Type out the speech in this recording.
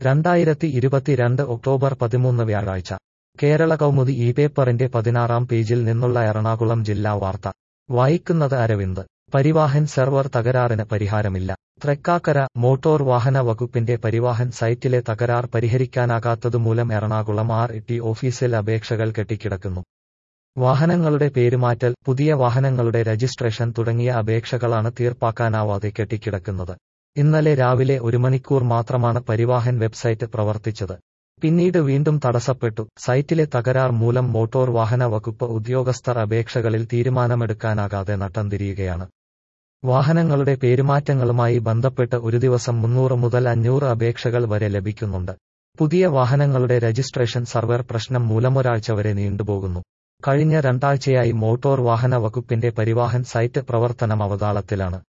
രണ്ടായിരത്തി ഇരുപത്തിരണ്ട് ഒക്ടോബർ പതിമൂന്ന് വ്യാഴാഴ്ച കേരള കൗമുദി ഈ പേപ്പറിന്റെ പതിനാറാം പേജിൽ നിന്നുള്ള എറണാകുളം ജില്ലാ വാർത്ത വായിക്കുന്നത് അരവിന്ദ് പരിവാഹൻ സെർവർ തകരാറിന് പരിഹാരമില്ല തൃക്കാക്കര മോട്ടോർ വാഹന വകുപ്പിന്റെ പരിവാഹൻ സൈറ്റിലെ തകരാർ പരിഹരിക്കാനാകാത്തതുമൂലം എറണാകുളം ആർ ടി ഓഫീസിൽ അപേക്ഷകൾ കെട്ടിക്കിടക്കുന്നു വാഹനങ്ങളുടെ പേരുമാറ്റൽ പുതിയ വാഹനങ്ങളുടെ രജിസ്ട്രേഷൻ തുടങ്ങിയ അപേക്ഷകളാണ് തീർപ്പാക്കാനാവാതെ കെട്ടിക്കിടക്കുന്നത് ഇന്നലെ രാവിലെ ഒരു മണിക്കൂർ മാത്രമാണ് പരിവാഹൻ വെബ്സൈറ്റ് പ്രവർത്തിച്ചത് പിന്നീട് വീണ്ടും തടസ്സപ്പെട്ടു സൈറ്റിലെ തകരാർ മൂലം മോട്ടോർ വാഹന വകുപ്പ് ഉദ്യോഗസ്ഥർ അപേക്ഷകളിൽ തീരുമാനമെടുക്കാനാകാതെ നട്ടം തിരിയുകയാണ് വാഹനങ്ങളുടെ പേരുമാറ്റങ്ങളുമായി ബന്ധപ്പെട്ട് ഒരു ദിവസം മുന്നൂറ് മുതൽ അഞ്ഞൂറ് അപേക്ഷകൾ വരെ ലഭിക്കുന്നുണ്ട് പുതിയ വാഹനങ്ങളുടെ രജിസ്ട്രേഷൻ സർവർ പ്രശ്നം മൂലമൊരാഴ്ച വരെ നീണ്ടുപോകുന്നു കഴിഞ്ഞ രണ്ടാഴ്ചയായി മോട്ടോർ വാഹന വകുപ്പിന്റെ പരിവാഹൻ സൈറ്റ് പ്രവർത്തനം അവതാളത്തിലാണ്